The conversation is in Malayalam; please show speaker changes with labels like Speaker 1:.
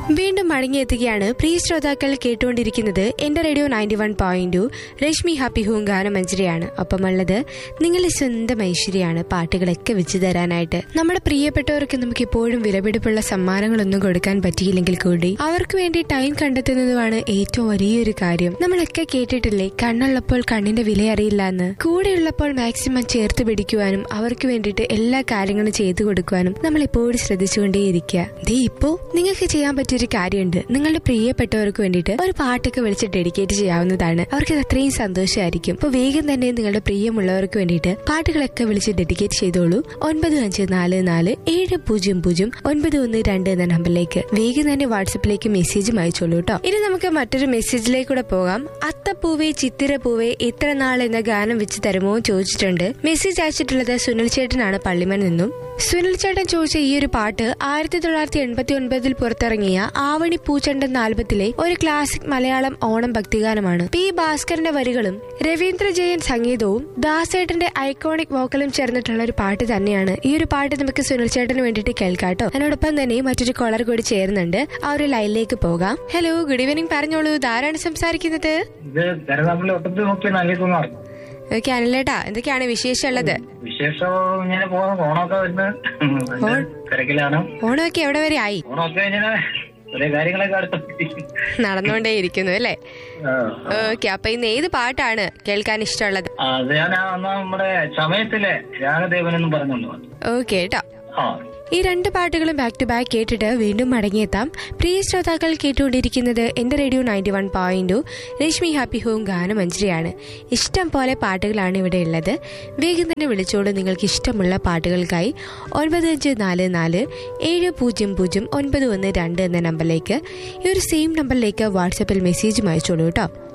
Speaker 1: വീണ്ടും മടങ്ങിയെത്തുകയാണ് പ്രിയ ശ്രോതാക്കൾ കേട്ടുകൊണ്ടിരിക്കുന്നത് എന്റെ radio ninety one point two Rashmi happy home ഗാനമഞ്ജരിയാണ് ഒപ്പമുള്ളത് നിങ്ങളുടെ സ്വന്തം ഐശ്വര്യാണ് പാട്ടുകളൊക്കെ വെച്ച് തരാനായിട്ട് നമ്മുടെ പ്രിയപ്പെട്ടവർക്ക് നമുക്ക് എപ്പോഴും വിലപിടിപ്പുള്ള സമ്മാനങ്ങളൊന്നും കൊടുക്കാൻ പറ്റിയില്ലെങ്കിൽ കൂടി അവർക്ക് വേണ്ടി ടൈം കണ്ടെത്തുന്നതുമാണ് ഏറ്റവും വലിയൊരു കാര്യം നമ്മളൊക്കെ കേട്ടിട്ടില്ലേ കണ്ണുള്ളപ്പോൾ കണ്ണിന്റെ വില അറിയില്ല എന്ന് കൂടെയുള്ളപ്പോൾ മാക്സിമം ചേർത്ത് പിടിക്കുവാനും അവർക്ക് വേണ്ടിയിട്ട് എല്ലാ കാര്യങ്ങളും ചെയ്തു കൊടുക്കുവാനും നമ്മൾ എപ്പോഴും ശ്രദ്ധിച്ചുകൊണ്ടേയിരിക്കുക ദേ ഇപ്പോ നിങ്ങൾക്ക് ചെയ്യാൻ പറ്റിയൊരു കാര്യമുണ്ട് നിങ്ങളുടെ പ്രിയപ്പെട്ടവർക്ക് വേണ്ടിയിട്ട് ഒരു പാട്ടൊക്കെ വിളിച്ച് ഡെഡിക്കേറ്റ് ചെയ്യാവുന്നതാണ് അവർക്ക് അത് അത്രയും സന്തോഷമായിരിക്കും അപ്പൊ വേഗം തന്നെ നിങ്ങളുടെ പ്രിയമുള്ളവർക്ക് വേണ്ടിയിട്ട് പാട്ടുകളൊക്കെ വിളിച്ച് ഡെഡിക്കേറ്റ് ചെയ്തോളൂ ഒൻപത് അഞ്ച് നാല് നാല് ഏഴ് പൂജ്യം പൂജ്യം ഒൻപത് ഒന്ന് രണ്ട് എന്ന നമ്പറിലേക്ക് വേഗം തന്നെ വാട്സപ്പിലേക്ക് മെസ്സേജും അയച്ചോളൂ കേട്ടോ ഇനി നമുക്ക് മറ്റൊരു മെസ്സേജിലേക്ക് കൂടെ പോകാം അത്തപ്പൂവേ ചിത്തിര പൂവേ ഇത്ര നാൾ എന്ന ഗാനം വെച്ച് തരുമോ എന്ന് ചോദിച്ചിട്ടുണ്ട് മെസ്സേജ് അയച്ചിട്ടുള്ളത് സുനിൽ ചേട്ടനാണ് പള്ളിമൻ നിന്നും സുനിൽ ചേട്ടൻ ചോദിച്ച ഈ ഒരു പാട്ട് ആയിരത്തി തൊള്ളായിരത്തി എൺപത്തി ഒൻപതിൽ പുറത്തിറങ്ങിയ ആവണി പൂച്ചണ്ട് എന്ന ആൽബത്തിലെ ഒരു ക്ലാസിക് മലയാളം ഓണം ഭക്തിഗാനമാണ് പി ഭാസ്കറിന്റെ വരികളും രവീന്ദ്ര ജയൻ സംഗീതവും ദാസേട്ടന്റെ ഐക്കോണിക് വോക്കലും ചേർന്നിട്ടുള്ള ഒരു പാട്ട് തന്നെയാണ് ഈ ഒരു പാട്ട് നമുക്ക് സുനിൽ ചേട്ടന് വേണ്ടിയിട്ട് കേൾക്കാട്ടോ അതിനോടൊപ്പം തന്നെ മറ്റൊരു കോളർ കൂടി ചേരുന്നുണ്ട് ആ ഒരു ലൈനിലേക്ക് പോകാം ഹലോ ഗുഡ് ഈവനിങ് പറഞ്ഞോളൂ ഇതാരാണ് സംസാരിക്കുന്നത്
Speaker 2: ഇത് കരുതാമ്പിളി ഒട്ടത്തിൽ നോക്കി നൽകിക്കുമാർ
Speaker 1: ഓക്കെ അനിലേട്ടാ എന്തൊക്കെയാണ് വിശേഷമുള്ളത്
Speaker 2: വിശേഷം ഇങ്ങനെ പോകുന്നു ഓണമൊക്കെ വരുന്നത് അതിന്റെ തിരക്കിലാണ്
Speaker 1: ഓണമൊക്കെ എവിടെ വരെ ആയി
Speaker 2: ഓണമൊക്കെ ഇങ്ങനെ ഒരേ കാര്യങ്ങളൊക്കെ അടുത്ത്
Speaker 1: നടന്നുകൊണ്ടേ ഇരിക്കുന്നു അല്ലേ ഓക്കെ അപ്പൊ ഇന്ന് ഏത് പാട്ടാണ് കേൾക്കാൻ ഇഷ്ടമുള്ളത്
Speaker 2: അത് ഞാൻ അന്ന് നമ്മുടെ സമയത്തിലെ രാഗദേവൻ എന്ന് പറഞ്ഞുള്ളൂ
Speaker 1: ഓക്കെ കേട്ടോ
Speaker 2: ആ
Speaker 1: ഈ രണ്ട് പാട്ടുകളും ബാക്ക് ടു ബാക്ക് കേട്ടിട്ട് വീണ്ടും മടങ്ങിയെത്താം പ്രിയ ശ്രോതാക്കൾ കേട്ടുകൊണ്ടിരിക്കുന്നത് എന്റെ radio ninety one point Rashmi happy home ഗാനമഞ്ജരിയാണ് ഇഷ്ടം പോലെ പാട്ടുകളാണ് ഇവിടെ ഉള്ളത് വേഗം തന്നെ വിളിച്ചോളൂ നിങ്ങൾക്ക് ഇഷ്ടമുള്ള പാട്ടുകൾക്കായി ഒൻപത് അഞ്ച് നാല് നാല് ഏഴ് പൂജ്യം പൂജ്യം ഒൻപത് ഒന്ന് രണ്ട് എന്ന നമ്പറിലേക്ക് ഈ ഒരു സെയിം നമ്പറിലേക്ക് വാട്സപ്പിൽ മെസ്സേജും അയച്ചോളൂ കേട്ടോ